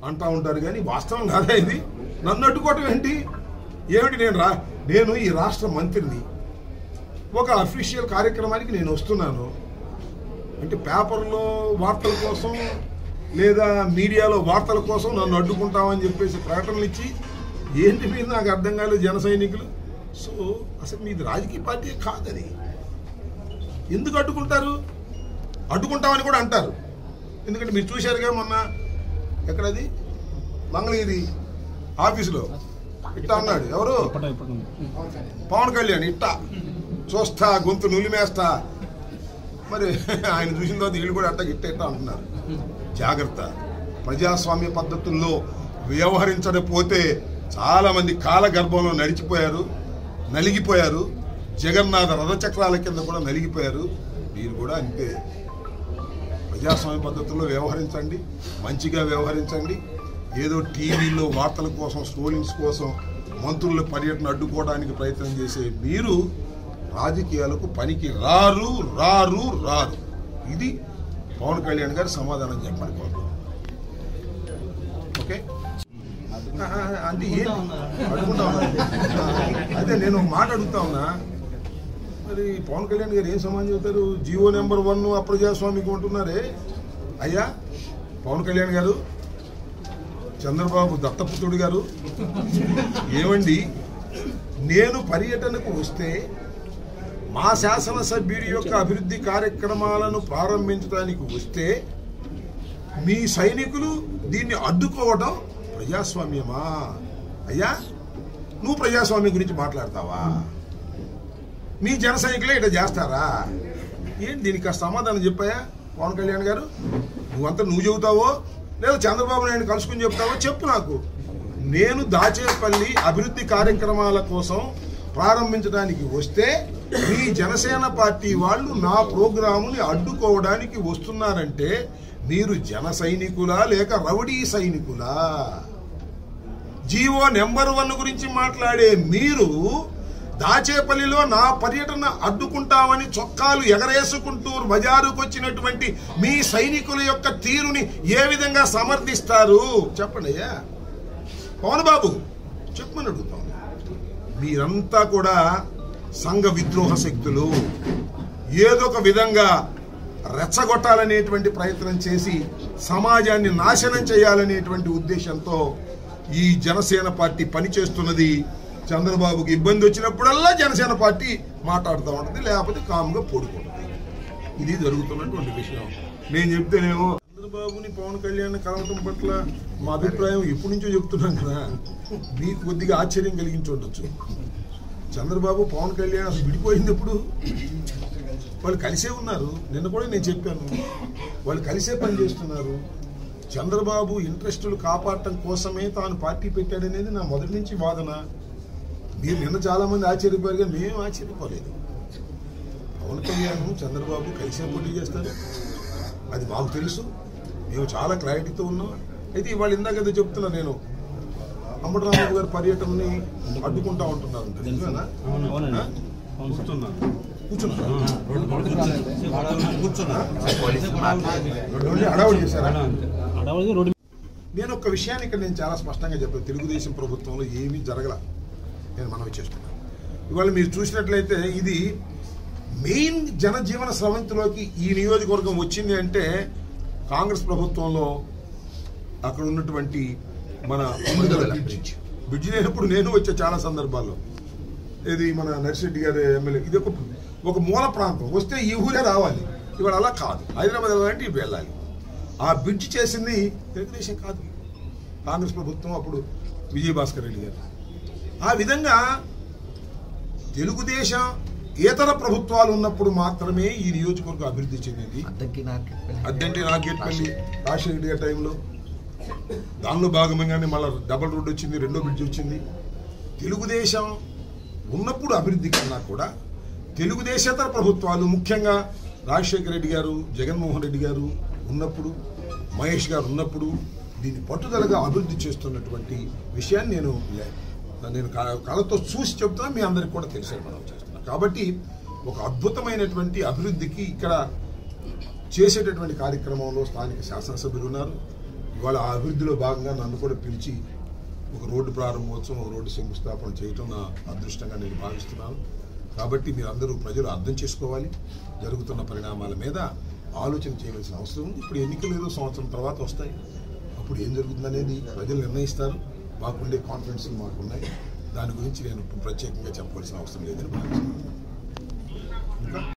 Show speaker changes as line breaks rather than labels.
అంటా ఉంటారు కానీ వాస్తవం కాదా ఇది నన్ను అడ్డుకోవటం ఏంటి ఏమిటి నేను రా నేను ఈ రాష్ట్ర మంత్రిని ఒక అఫీషియల్ కార్యక్రమానికి నేను వస్తున్నాను అంటే పేపర్లో వార్తల కోసం లేదా మీడియాలో వార్తల కోసం నన్ను అడ్డుకుంటామని చెప్పేసి ప్రకటనలు ఇచ్చి ఏంటి మీరు నాకు అర్థం కాలేదు జన సైనికులు సో అసలు మీది రాజకీయ పార్టీ కాదది ఎందుకు అడ్డుకుంటారు అడ్డుకుంటామని కూడా అంటారు ఎందుకంటే మీరు చూశారుగా మొన్న ఎక్కడది మంగళగిరి ఆఫీసులో ఇట్టా అన్నాడు ఎవరు పవన్ కళ్యాణ్ ఇట్టా చూస్తా గొంతు నులిమేస్తా మరి ఆయన చూసిన తర్వాత వీళ్ళు కూడా అట్ట ఇట్ట ఇట్ట అంటున్నారు జాగ్రత్త ప్రజాస్వామ్య పద్ధతుల్లో వ్యవహరించకపోతే చాలా మంది కాలగర్భంలో నడిచిపోయారు నలిగిపోయారు జగన్నాథ రథచక్రాల కింద కూడా నలిగిపోయారు మీరు కూడా అంతే ప్రజాస్వామ్య పద్ధతుల్లో వ్యవహరించండి మంచిగా వ్యవహరించండి ఏదో టీవీలో వార్తల కోసం స్టోరీస్ కోసం మంత్రుల పర్యటన అడ్డుకోవడానికి ప్రయత్నం చేసే మీరు రాజకీయాలకు పనికి రారు రారు రారు ఇది పవన్ కళ్యాణ్ గారు సమాధానం చెప్పండి కోరు ఓకే ఆ, ఆ, అంటే ఏంటి అడుగుతా ఉన్నా ఆ, అదే నేను ఒక మాట అడుగుతా ఉన్నా మరి పవన్ కళ్యాణ్ గారు ఏం సమాధానం చెబుతారు జియో నెంబర్ వన్ అప్రజాస్వామికి ఉంటున్నారే అయ్యా పవన్ కళ్యాణ్ గారు చంద్రబాబు దత్తపుత్రుడు గారు ఏమండి నేను పర్యటనకు వస్తే మా శాసనసభ్యుడి యొక్క అభివృద్ధి కార్యక్రమాలను ప్రారంభించడానికి వస్తే మీ సైనికులు దీన్ని అడ్డుకోవడం ప్రజాస్వామ్యమా అయ్యా నువ్వు ప్రజాస్వామ్యం గురించి మాట్లాడతావా మీ జన సైనికులే ఇట్లా చేస్తారా ఏంటి దీనికి కాస్త సమాధానం చెప్పాయా పవన్ కళ్యాణ్ గారు నువ్వంతా నువ్వు చెబుతావో లేదా చంద్రబాబు నాయుడు కలుసుకుని చెప్తావో చెప్పు నాకు నేను దాచేపల్లి అభివృద్ధి కార్యక్రమాల కోసం ప్రారంభించడానికి వస్తే మీ జనసేన పార్టీ వాళ్ళు నా ప్రోగ్రాముని అడ్డుకోవడానికి వస్తున్నారంటే మీరు జన సైనికులా లేక రౌడీ సైనికులా జీవో నెంబర్ వన్ గురించి మాట్లాడే మీరు దాచేపల్లిలో నా పర్యటన అడ్డుకుంటామని చొక్కాలు ఎగరేసుకుంటూ బజారుకు వచ్చినటువంటి మీ సైనికుల యొక్క తీరుని ఏ విధంగా సమర్థిస్తారు చెప్పండి అయ్యా పవన్ బాబు చెప్పమని అడుగుతాం మీరంతా కూడా సంఘ విద్రోహ శక్తులు ఏదో ఒక విధంగా రెచ్చగొట్టాలనేటువంటి ప్రయత్నం చేసి సమాజాన్ని నాశనం చేయాలనేటువంటి ఉద్దేశంతో ఈ జనసేన పార్టీ పనిచేస్తున్నది చంద్రబాబుకి ఇబ్బంది వచ్చినప్పుడల్లా జనసేన పార్టీ మాట్లాడుతూ ఉంటుంది లేకపోతే కామ్గా పడుకుంటుంది ఇది జరుగుతున్నటువంటి విషయం నేను చెప్తేనేమో చంద్రబాబుని పవన్ కళ్యాణ్ కలవటం పట్ల మా అభిప్రాయం ఎప్పటి నుంచో చెప్తున్నాం కదా మీకు కొద్దిగా ఆశ్చర్యం కలిగించి ఉండొచ్చు చంద్రబాబు పవన్ కళ్యాణ్ అసలు విడిపోయింది ఎప్పుడు వాళ్ళు కలిసే ఉన్నారు నిన్న కూడా నేను చెప్పాను వాళ్ళు కలిసే పని చేస్తున్నారు చంద్రబాబు ఇంట్రెస్టులు కాపాడటం కోసమే తాను పార్టీ పెట్టాడనేది నా మొదటి నుంచి వాదన మీరు నిన్న చాలా మంది ఆశ్చర్యపోయారు కానీ మేము ఆశ్చర్యపోలేదు పవన్ కళ్యాణ్ చంద్రబాబు కలిసే పోటీ చేస్తారు అది మాకు తెలుసు మేము చాలా క్లారిటీతో ఉన్నాం అయితే ఇవాళ ఇందాక ఏదో చెప్తున్నా నేను అంబటరామబాబు గారి పర్యటనని అడ్డుకుంటా ఉంటున్నారు నిజమేనా?
అవునండి.
ఆ?
కూర్చున్నా
కూర్చున్నారా
కూర్చున్నా
రోడ్డు హడావుడి చేశారా
అడవులకి రోడ్డు
నేను ఒక విషయాన్ని ఇక్కడ నేను చాలా స్పష్టంగా చెప్పాను తెలుగుదేశం ప్రభుత్వంలో ఏమీ జరగల నేను మనవి చేసుకున్నాను ఇవాళ మీరు చూసినట్లయితే ఇది మెయిన్ జనజీవన స్రవంతిలోకి ఈ నియోజకవర్గం వచ్చింది అంటే కాంగ్రెస్ ప్రభుత్వంలో అక్కడ ఉన్నటువంటి మన బ్రిడ్జ్ బ్రిడ్జ్ లేనప్పుడు నేను వచ్చే చాలా సందర్భాల్లో ఇది మన నర్సిరెడ్డి గారి ఎమ్మెల్యే ఇది ఒక ఒక మూల ప్రాంతం వస్తే ఈ ఊరే రావాలి ఇవాళ అలా కాదు హైదరాబాద్ వెళ్ళాలంటే ఇటు వెళ్ళాలి ఆ బ్రిడ్జ్ చేసింది తెలుగుదేశం కాదు కాంగ్రెస్ ప్రభుత్వం అప్పుడు విజయభాస్కర్ రెడ్డి గారు ఆ విధంగా తెలుగుదేశం ఇతర ప్రభుత్వాలు ఉన్నప్పుడు మాత్రమే ఈ నియోజకవర్గం అభివృద్ధి చెందింది
అద్దెకి నాకు
అద్దంటి నాగేట్పల్లి రాజశేఖర రెడ్డి గారి టైంలో దానిలో భాగంగానే మళ్ళీ డబల్ రోడ్ వచ్చింది రెండో బ్రిడ్జ్ వచ్చింది తెలుగుదేశం ఉన్నప్పుడు అభివృద్ధి కన్నా కూడా తెలుగుదేశేతర ప్రభుత్వాలు ముఖ్యంగా రాజశేఖర రెడ్డి గారు జగన్మోహన్ రెడ్డి గారు ఉన్నప్పుడు మహేష్ గారు ఉన్నప్పుడు దీన్ని పట్టుదలగా అభివృద్ధి చేస్తున్నటువంటి విషయాన్ని నేను నేను కా- కళ్ళతో చూసి చెప్తున్నా మీ అందరికి కూడా తెలిసే మనం చేస్తున్నాం కాబట్టి ఒక అద్భుతమైనటువంటి అభివృద్ధికి ఇక్కడ చేసేటటువంటి కార్యక్రమంలో స్థానిక శాసనసభ్యులు ఉన్నారు ఇవాళ ఆ అభివృద్ధిలో భాగంగా నన్ను కూడా పిలిచి ఒక రోడ్డు ప్రారంభోత్సవం ఒక రోడ్డు శంకుస్థాపన చేయటం నా అదృష్టంగా నేను భావిస్తున్నాను కాబట్టి మీరందరూ ప్రజలు అర్థం చేసుకోవాలి జరుగుతున్న పరిణామాల మీద ఆలోచన చేయవలసిన అవసరం ఉంది ఇప్పుడు ఎన్నికలు ఏదో సంవత్సరం తర్వాత వస్తాయి అప్పుడు ఏం జరుగుతుందనేది ప్రజలు నిర్ణయిస్తారు మాకుండే కాన్ఫిడెన్స్ మాకున్నాయి దాని గురించి నేను ప్రత్యేకంగా చెప్పవలసిన అవసరం లేదని భావిస్తున్నాను ఇంకా